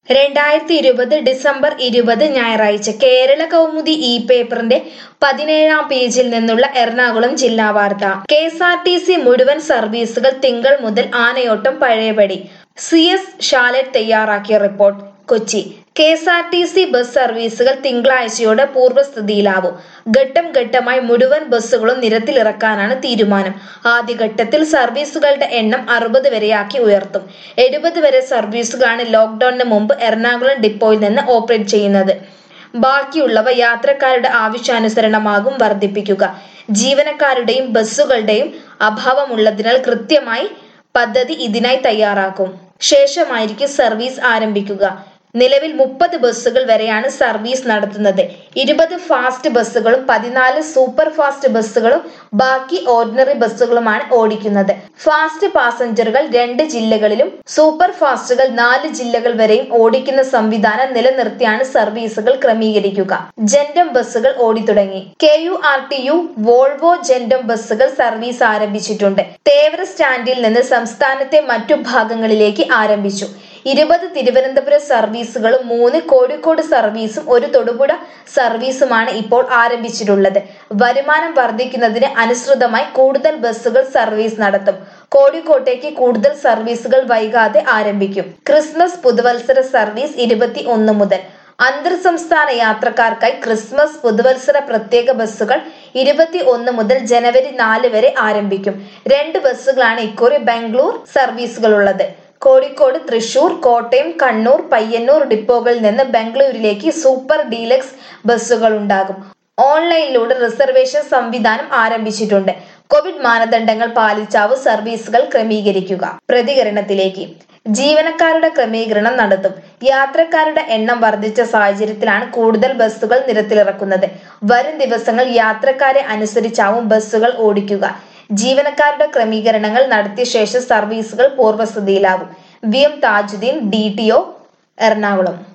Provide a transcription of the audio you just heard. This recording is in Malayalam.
രണ്ടായിരത്തി ഇരുപത് ഡിസംബർ ഇരുപത് ഞായറാഴ്ച കേരള കൗമുദി ഇ പേപ്പറിന്റെ പതിനേഴാം പേജിൽ നിന്നുള്ള എറണാകുളം ജില്ലാ വാർത്ത K S R T C മുഴുവൻ സർവീസുകൾ തിങ്കൾ മുതൽ ആനയോട്ടം പഴയപടി സി എസ് ഷാലറ്റ് തയ്യാറാക്കിയ report Kochi K S R T C bus സർവീസുകൾ തിങ്കളാഴ്ചയോടെ പൂർവ്വസ്ഥിതിയിലാവും ഘട്ടം ഘട്ടമായി മുഴുവൻ ബസ്സുകളും നിരത്തിലിറക്കാനാണ് തീരുമാനം ആദ്യഘട്ടത്തിൽ സർവീസുകളുടെ എണ്ണം അറുപത് വരെയാക്കി ഉയർത്തും എഴുപത് വരെ സർവീസുകളാണ് ലോക്ഡൌണിന് മുമ്പ് എറണാകുളം ഡിപ്പോയിൽ നിന്ന് ഓപ്പറേറ്റ് ചെയ്യുന്നത് ബാക്കിയുള്ളവ യാത്രക്കാരുടെ ആവശ്യാനുസരണമാകും വർദ്ധിപ്പിക്കുക ജീവനക്കാരുടെയും ബസ്സുകളുടെയും അഭാവമുള്ളതിനാൽ കൃത്യമായി പദ്ധതി ഇതിനായി തയ്യാറാക്കും ശേഷമായിരിക്കും സർവീസ് ആരംഭിക്കുക നിലവിൽ മുപ്പത് ബസ്സുകൾ വരെയാണ് സർവീസ് നടത്തുന്നത് ഇരുപത് ഫാസ്റ്റ് ബസ്സുകളും പതിനാല് സൂപ്പർ ഫാസ്റ്റ് ബസ്സുകളും ബാക്കി ഓർഡിനറി ബസ്സുകളുമാണ് ഓടിക്കുന്നത് ഫാസ്റ്റ് പാസഞ്ചറുകൾ രണ്ട് ജില്ലകളിലും സൂപ്പർ ഫാസ്റ്റുകൾ നാല് ജില്ലകൾ വരെയും ഓടിക്കുന്ന സംവിധാനം നിലനിർത്തിയാണ് സർവീസുകൾ ക്രമീകരിക്കുക ജെൻഡം ബസ്സുകൾ ഓടിത്തുടങ്ങി K U R T U Volvo ജെൻഡം ബസ്സുകൾ സർവീസ് ആരംഭിച്ചിട്ടുണ്ട് തേവര സ്റ്റാൻഡിൽ നിന്ന് സംസ്ഥാനത്തെ മറ്റു ഭാഗങ്ങളിലേക്ക് ആരംഭിച്ചു ഇരുപത് തിരുവനന്തപുരം സർവീസുകളും മൂന്ന് കോഴിക്കോട് സർവീസും ഒരു തൊടുപുഴ സർവീസുമാണ് ഇപ്പോൾ ആരംഭിച്ചിട്ടുള്ളത് വരുമാനം വർദ്ധിക്കുന്നതിന് അനുസൃതമായി കൂടുതൽ ബസ്സുകൾ സർവീസ് നടത്തും കോഴിക്കോട്ടേക്ക് കൂടുതൽ സർവീസുകൾ വൈകാതെ ആരംഭിക്കും ക്രിസ്മസ് പുതുവത്സര സർവീസ് ഇരുപത്തി ഒന്ന് മുതൽ അന്തർ സംസ്ഥാന യാത്രക്കാർക്കായി ക്രിസ്മസ് പുതുവത്സര പ്രത്യേക ബസ്സുകൾ ഇരുപത്തി ഒന്ന് മുതൽ ജനുവരി നാല് വരെ ആരംഭിക്കും രണ്ട് ബസ്സുകളാണ് ഇക്കുറി ബാംഗ്ലൂർ സർവീസുകളുള്ളത് കോഴിക്കോട് തൃശൂർ കോട്ടയം കണ്ണൂർ പയ്യന്നൂർ ഡിപ്പോകളിൽ നിന്ന് ബംഗളൂരിലേക്ക് സൂപ്പർ ഡീലക്സ് ബസ്സുകൾ ഉണ്ടാകും ഓൺലൈനിലൂടെ റിസർവേഷൻ സംവിധാനം ആരംഭിച്ചിട്ടുണ്ട് കോവിഡ് മാനദണ്ഡങ്ങൾ പാലിച്ചാവും സർവീസുകൾ ക്രമീകരിക്കുക പ്രതികരണത്തിലേക്ക് ജീവനക്കാരുടെ ക്രമീകരണം നടത്തും യാത്രക്കാരുടെ എണ്ണം വർദ്ധിച്ച സാഹചര്യത്തിലാണ് കൂടുതൽ ബസ്സുകൾ നിരത്തിലിറക്കുന്നത് വരും ദിവസങ്ങൾ യാത്രക്കാരെ അനുസരിച്ചാവും ബസ്സുകൾ ഓടിക്കുക ജീവനക്കാരുടെ ക്രമീകരണങ്ങൾ നടത്തിയ ശേഷം സർവീസുകൾ പൂർവ്വസ്ഥിതിയിലാവും V M Thajudheen D T O Ernakulam